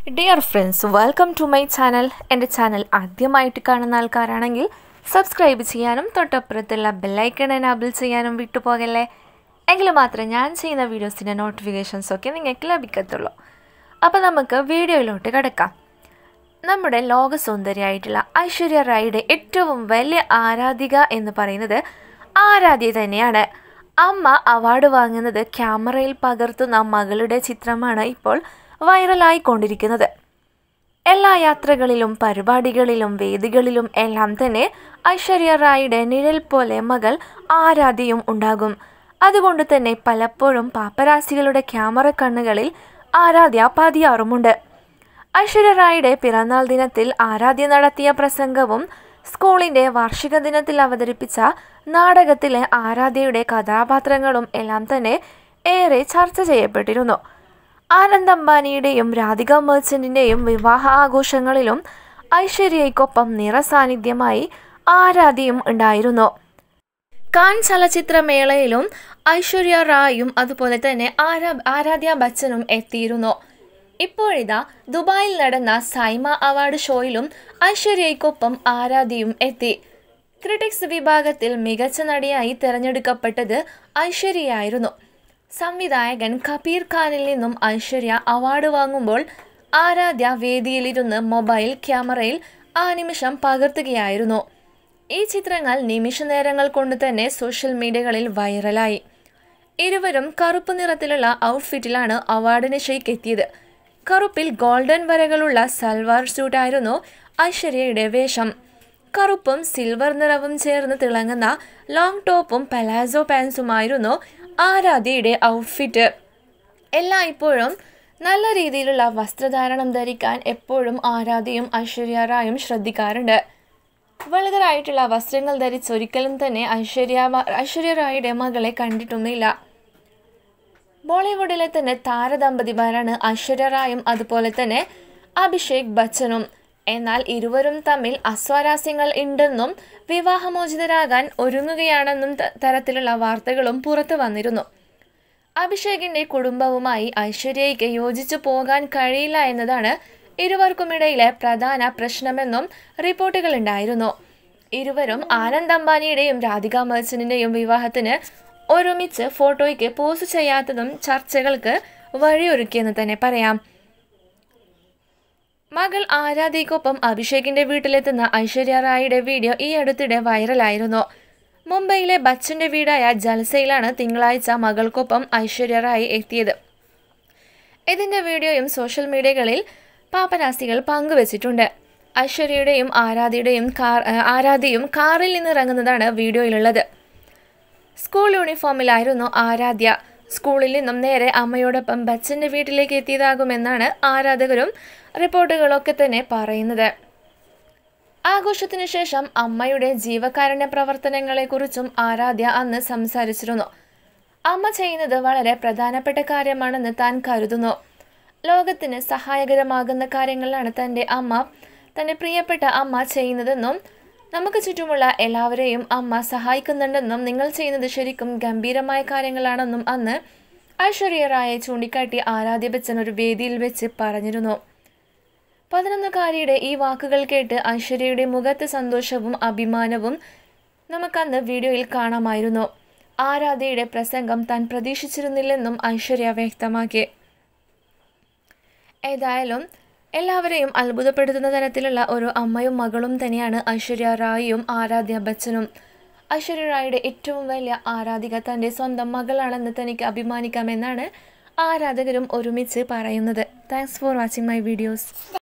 dear friends welcome to my channel എൻ്റെ channel ആദ്യമായിട്ട് കാണുന്ന ആൾക്കാരാണെങ്കിൽ സബ്സ്ക്രൈബ് ചെയ്യാനും തൊട്ടപ്പുറത്തുള്ള ബെല്ലൈക്കൺ എനാബിൾ ചെയ്യാനും വിട്ടുപോകല്ലേ എങ്കിൽ മാത്രമേ ഞാൻ ചെയ്യുന്ന വീഡിയോസിൻ്റെ നോട്ടിഫിക്കേഷൻസ് ഒക്കെ നിങ്ങൾക്ക് ലഭിക്കത്തുള്ളൂ അപ്പോൾ നമുക്ക് വീഡിയോയിലോട്ട് കിടക്കാം നമ്മുടെ ലോകസുന്ദരിയായിട്ടുള്ള ഐശ്വര്യ റായിയുടെ ഏറ്റവും വലിയ ആരാധിക എന്ന് പറയുന്നത് ആരാധ്യ തന്നെയാണ് അമ്മ അവാർഡ് വാങ്ങുന്നത് ക്യാമറയിൽ പകർത്തുന്ന മകളുടെ ചിത്രമാണ് ഇപ്പോൾ വൈറലായി കൊണ്ടിരിക്കുന്നത് എല്ലാ യാത്രകളിലും പരിപാടികളിലും വേദികളിലും എല്ലാം തന്നെ ഐശ്വര്യ റായിയുടെ നിഴൽ പോലെ മകൾ ആരാധ്യയും ഉണ്ടാകും അതുകൊണ്ട് തന്നെ പലപ്പോഴും പാപ്പരാസികളുടെ ക്യാമറ കണ്ണുകളിൽ ആരാധ്യ പതിയാറുമുണ്ട് ഐശ്വര്യ റായിയുടെ പിറന്നാൾ ദിനത്തിൽ ആരാധ്യ നടത്തിയ പ്രസംഗവും സ്കൂളിന്റെ വാർഷിക ദിനത്തിൽ അവതരിപ്പിച്ച നാടകത്തിലെ ആരാധ്യയുടെ കഥാപാത്രങ്ങളും എല്ലാം തന്നെ ഏറെ ചർച്ച ചെയ്യപ്പെട്ടിരുന്നു ആനന്ദ് അംബാനിയുടെയും രാധിക മെർച്ചന്റിന്റെയും വിവാഹ ആഘോഷങ്ങളിലും ഐശ്വര്യയ്ക്കൊപ്പം നിറസാന്നിധ്യമായി ആരാധ്യയും ഉണ്ടായിരുന്നു കാൻ ചലച്ചിത്രമേളയിലും ഐശ്വര്യ റായും അതുപോലെ തന്നെ ആരാ ആരാധ്യ ബച്ചനും എത്തിയിരുന്നു ഇപ്പോഴിതാ ദുബായിൽ നടന്ന സൈമ അവാർഡ് ഷോയിലും ഐശ്വര്യയ്ക്കൊപ്പം ആരാധ്യയും എത്തി ക്രിട്ടിക്സ് വിഭാഗത്തിൽ മികച്ച നടിയായി തിരഞ്ഞെടുക്കപ്പെട്ടത് ഐശ്വര്യയായിരുന്നു സംവിധായകൻ കബീർ ഖാനിൽ നിന്നും ഐശ്വര്യ അവാർഡ് വാങ്ങുമ്പോൾ ആരാധ്യ വേദിയിലിരുന്ന് മൊബൈൽ ക്യാമറയിൽ ആ നിമിഷം പകർത്തുകയായിരുന്നു ഈ ചിത്രങ്ങൾ നിമിഷ നേരങ്ങൾ കൊണ്ട് തന്നെ സോഷ്യൽ മീഡിയകളിൽ വൈറലായി ഇരുവരും കറുപ്പ് നിറത്തിലുള്ള ഔട്ട്ഫിറ്റിലാണ് അവാർഡ് നിശയ്ക്ക് എത്തിയത് കറുപ്പിൽ ഗോൾഡൻ വരകളുള്ള സൽവാർ സ്യൂട്ടായിരുന്നു ഐശ്വര്യയുടെ വേഷം കറുപ്പും സിൽവർ നിറവും ചേർന്ന് തിളങ്ങുന്ന ലോങ് ടോപ്പും പലാസോ പാൻസുമായിരുന്നു ആരാധ്യയുടെ ഔട്ട്ഫിറ്റ് എല്ലായ്പ്പോഴും നല്ല രീതിയിലുള്ള വസ്ത്രധാരണം ധരിക്കാൻ എപ്പോഴും ആരാധ്യയും ഐശ്വര്യ റായും ശ്രദ്ധിക്കാറുണ്ട് വൾഗറായിട്ടുള്ള വസ്ത്രങ്ങൾ ധരിച്ച് ഒരിക്കലും തന്നെ ഐശ്വര്യ ഐശ്വര്യ റായുടെ മകളെ കണ്ടിട്ടുമില്ല ബോളിവുഡിലെ തന്നെ താരദമ്പതിമാരാണ് ഐശ്വര്യ റായും അതുപോലെ തന്നെ അഭിഷേക് ബച്ചനും എന്നാൽ ഇരുവരും തമ്മിൽ അസ്വാരസ്യങ്ങൾ ഉണ്ടെന്നും വിവാഹമോചിതരാകാൻ ഒരുങ്ങുകയാണെന്നും തരത്തിലുള്ള വാർത്തകളും പുറത്തു വന്നിരുന്നു അഭിഷേകിന്റെ കുടുംബവുമായി ഐശ്വര്യയ്ക്ക് യോജിച്ചു പോകാൻ കഴിയില്ല എന്നതാണ് ഇരുവർക്കുമിടയിലെ പ്രധാന പ്രശ്നമെന്നും റിപ്പോർട്ടുകൾ ഉണ്ടായിരുന്നു ഇരുവരും ആനന്ദ് അംബാനിയുടെയും രാധിക മെർച്ചന്റിന്റെയും വിവാഹത്തിന് ഒരുമിച്ച് ഫോട്ടോയ്ക്ക് പോസ്റ്റ് ചെയ്യാത്തതും ചർച്ചകൾക്ക് വഴിയൊരുക്കിയെന്ന് തന്നെ പറയാം മകൾ ആരാധ്യയ്ക്കൊപ്പം അഭിഷേകിന്റെ വീട്ടിലെത്തുന്ന ഐശ്വര്യ റായിയുടെ വീഡിയോ ഈ അടുത്തിടെ വൈറലായിരുന്നു മുംബൈയിലെ ബച്ചന്റെ വീടായ ജൽസയിലാണ് തിങ്കളാഴ്ച മകൾക്കൊപ്പം ഐശ്വര്യ റായി എത്തിയത് ഇതിന്റെ വീഡിയോയും സോഷ്യൽ മീഡിയകളിൽ പാപ്പരാസികൾ പങ്കുവച്ചിട്ടുണ്ട് ഐശ്വര്യയുടെയും ആരാധ്യയുടെയും കാർ ആരാധ്യയും കാറിൽ നിന്ന് ഇറങ്ങുന്നതാണ് വീഡിയോയിലുള്ളത് സ്കൂൾ യൂണിഫോമിലായിരുന്നു ആരാധ്യ സ്കൂളിൽ നിന്നും നേരെ അമ്മയോടൊപ്പം ബച്ചന്റെ വീട്ടിലേക്ക് എത്തിയതാകുമെന്നാണ് ആരാധകരും റിപ്പോർട്ടുകളൊക്കെ തന്നെ പറയുന്നത് ആഘോഷത്തിനു ശേഷം അമ്മയുടെ ജീവകാരുണ്യ പ്രവർത്തനങ്ങളെക്കുറിച്ചും ആരാധ്യ അന്ന് സംസാരിച്ചിരുന്നു അമ്മ ചെയ്യുന്നത് വളരെ പ്രധാനപ്പെട്ട കാര്യമാണെന്ന് താൻ കരുതുന്നു ലോകത്തിന് സഹായകരമാകുന്ന കാര്യങ്ങളാണ് തൻ്റെ അമ്മ തൻ്റെ പ്രിയപ്പെട്ട അമ്മ ചെയ്യുന്നതെന്നും നമുക്ക് ചുറ്റുമുള്ള എല്ലാവരെയും അമ്മ സഹായിക്കുന്നുണ്ടെന്നും നിങ്ങൾ ചെയ്യുന്നത് ശരിക്കും ഗംഭീരമായ കാര്യങ്ങളാണെന്നും അന്ന് ഐശ്വര്യ റായെ ചൂണ്ടിക്കാട്ടി ആരാധ്യ ബച്ചൻ ഒരു വേദിയിൽ വെച്ച് പറഞ്ഞിരുന്നു പതിനൊന്നുകാരിയുടെ ഈ വാക്കുകൾ കേട്ട് ഐശ്വര്യയുടെ മുഖത്ത് സന്തോഷവും അഭിമാനവും നമുക്കന്ന് വീഡിയോയിൽ കാണാമായിരുന്നു ആരാധ്യയുടെ പ്രസംഗം താൻ പ്രതീക്ഷിച്ചിരുന്നില്ലെന്നും ഐശ്വര്യ വ്യക്തമാക്കി ഏതായാലും എല്ലാവരെയും അത്ഭുതപ്പെടുത്തുന്ന തരത്തിലുള്ള ഒരു അമ്മയും മകളും തന്നെയാണ് ഐശ്വര്യ റായിയും ആരാധ്യ ബച്ചനും ഐശ്വര്യ റായിയുടെ ഏറ്റവും വലിയ ആരാധിക തൻ്റെ സ്വന്തം മകളാണെന്ന് തനിക്ക് അഭിമാനിക്കാമെന്നാണ് ആരാധകരും ഒരുമിച്ച് പറയുന്നത് thanks for watching my videos